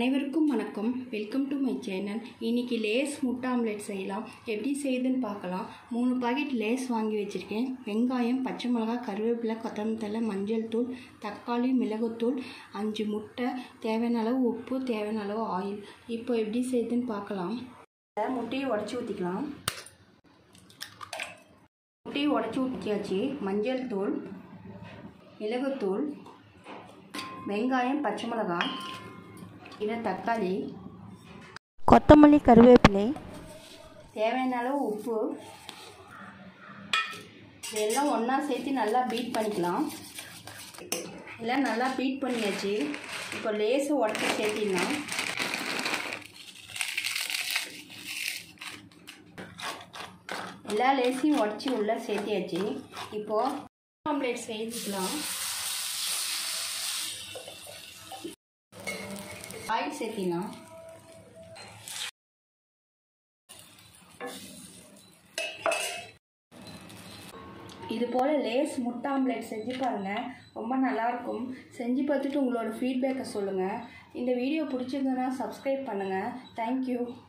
அனைவருக்கும் வணக்கம் welcome to my channel இன்னைக்கு லேஸ் முட்டை ஆம்லெட் செய்யலாம் எப்படி செய்யுதுன்னு பார்க்கலாம் மூணு பாக்கெட் லேஸ் வாங்கி வச்சுருக்கேன் வெங்காயம் பச்சை மிளகாய் கருவேப்பிலை கொத்தமல்லி தழை மஞ்சள் தூள் தக்காளி மிளகுத்தூள் அஞ்சு முட்டை தேவையான அளவு உப்பு தேவையான அளவு ஆயில் இப்போ எப்படி செய்யுதுன்னு பார்க்கலாம் முட்டையை உடச்சி ஊற்றிக்கலாம் முட்டையை உடச்சி ஊற்றியாச்சு மஞ்சள் தூள் மிளகுத்தூள் வெங்காயம் பச்சை மிளகாய் இது தக்காளி கொத்தமல்லி கருவேப்பிலை தேவையான அளவு உப்பு இதெல்லாம் ஒன்றா சேர்த்து நல்லா பீட் பண்ணிக்கலாம் எல்லாம் நல்லா பீட் பண்ணியாச்சு இப்போ லேசை உடச்சி சேர்த்திடலாம் எல்லா லேஸையும் உடச்சி உள்ளே சேர்த்தியாச்சு இப்போது ஆம்லேட் செஞ்சுக்கலாம் ஆயில் சேர்த்திடலாம் இது போல் லேஸ் முட்டை ஆம்லெட் செஞ்சு பாருங்கள் ரொம்ப நல்லாயிருக்கும் செஞ்சு பார்த்துட்டு உங்களோட ஃபீட்பேக்கை சொல்லுங்கள் இந்த வீடியோ பிடிச்சிருந்ததுன்னா சப்ஸ்கிரைப் பண்ணுங்கள் தேங்க்யூ